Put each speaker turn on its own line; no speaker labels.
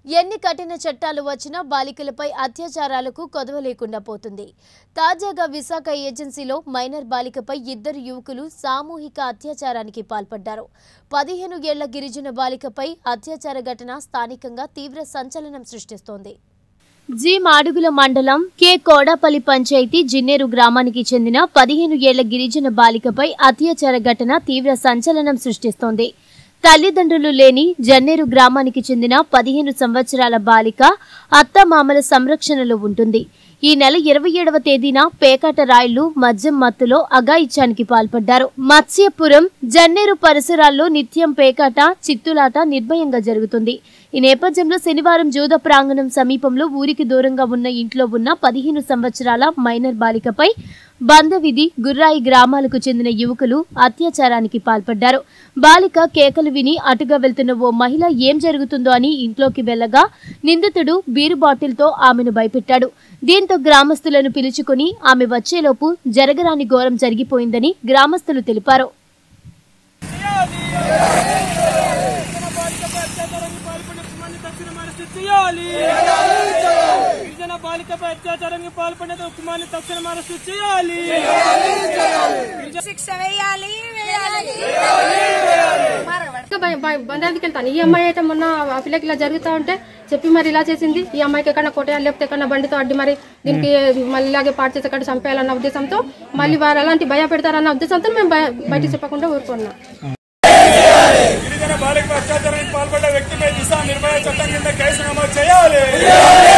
ఎన్ని కఠిన చట్టాలు వచ్చినా బాలికలపై అత్యాచారాలకు కొదవ లేకుండా పోతుంది తాజాగా విశాఖ ఏజెన్సీలో మైనర్ బాలికపై ఇద్దరు యువకులు సామూహిక అత్యాచారానికి పాల్పడ్డారు పదిహేను ఏళ్ల గిరిజన బాలికపై అత్యాచార ఘటన స్థానికంగా తీవ్ర సంచలనం సృష్టిస్తోంది జి మాడుగుల మండలం కె కోడాపల్లి పంచాయతీ జిన్నేరు గ్రామానికి చెందిన పదిహేను ఏళ్ల గిరిజన బాలికపై అత్యాచార ఘటన తీవ్ర సంచలనం సృష్టిస్తోంది తల్లిదండ్రులు లేని జన్నేరు గ్రామానికి చెందిన పదిహేను సంవత్సరాల బాలిక అత్తమామల సంరక్షణలో ఉంటుంది ఈ నెల ఇరవై ఏడవ తేదీన పేకాట రాయిళ్లు మద్యం మత్తులో అఘాయిత్యానికి పాల్పడ్డారు మత్స్యపురం జన్నేరు పరిసరాల్లో నిత్యం పేకాట చిత్తులాట నిర్భయంగా జరుగుతుంది ఈ నేపథ్యంలో శనివారం జూద ప్రాంగణం సమీపంలో ఊరికి దూరంగా ఉన్న ఇంట్లో ఉన్న పదిహేను సంవత్సరాల మైనర్ బాలికపై బందవిధి గుర్రాయి గ్రామాలకు చెందిన యువకులు అత్యాచారానికి పాల్పడ్డారు బాలిక కేకలు విని అటుగా వెళ్తున్న ఓ మహిళ ఏం జరుగుతుందో అని ఇంట్లోకి వెళ్లగా నిందితుడు బీరు బాటిల్తో ఆమెను భయపెట్టాడు దీంతో గ్రామస్తులను పిలుచుకుని ఆమె వచ్చేలోపు జరగరాని ఘోరం జరిగిపోయిందని గ్రామస్తులు తెలిపారు
గిరిజన బాలికపై అత్యాచారానికి పాల్పడిన ఉక్కుమాన్ని తక్షణం అరెస్టు చేయాలి
శిక్ష వేయాలి వేయాలి
బంధానికి వెళ్తాను ఈ అమ్మాయి అయితే మొన్న ఆ పిల్లకి ఇలా జరుగుతా ఉంటే చెప్పి మరి ఇలా చేసింది ఈ అమ్మాయికి ఎక్కడ కొట్టేయాలి లేకపోతే ఎక్కడ బండితో అడ్డి మరి దీనికి మళ్ళీ ఇలాగే పాటు చేసి ఎక్కడ చంపేయాలన్న ఉద్దేశంతో మళ్ళీ వారు అలాంటి భయ పెడతారన్న ఉద్దేశంతో మేము బయ- బయటికి చెప్పకుండా ఊరుకున్నాం
గిరిజన బాలికపై అత్యాచారానికి పాల్పడ్డ వ్యక్తిపై దిశా నిర్భయ చట్టం కింద కేసు నమోదు చేయాలి